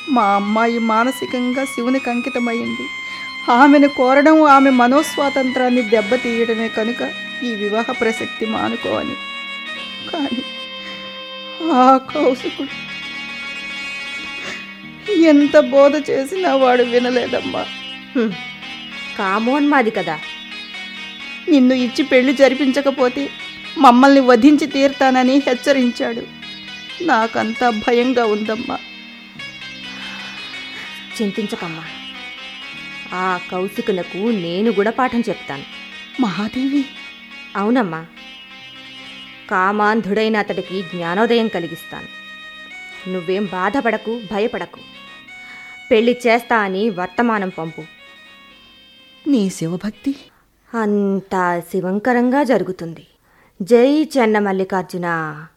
మా అమ్మాయి మానసికంగా శివునికి అంకితమైంది ఆమెను కోరడం ఆమె మనోస్వాతంత్రాన్ని దెబ్బతీయడమే కనుక ఈ వివాహ ప్రసక్తి మానుకోని కానీ ఆ కౌశికుడు ఎంత బోధ చేసినా వాడు వినలేదమ్మా హ్మ్. కామోన్మాది కదా నిన్ను ఇచ్చి పెళ్లి జరిపించకపోతే మమ్మల్ని వధించి తీరుతానని హెచ్చరించాడు నాకంతా భయంగా ఉందమ్మా చింతించకమ్మా ఆ కౌశికులకు నేను గుణపాఠం చెప్తాను మహాదేవి అవునమ్మా కామాంధుడైన అతడికి జ్ఞానోదయం కలిగిస్తాను నువ్వేం బాధపడకు భయపడకు పెళ్లి చేస్తా అని వర్తమానం పంపు నీ శివభక్తి అంతా శివంకరంగా జరుగుతుంది జై చెన్న మల్లికార్జున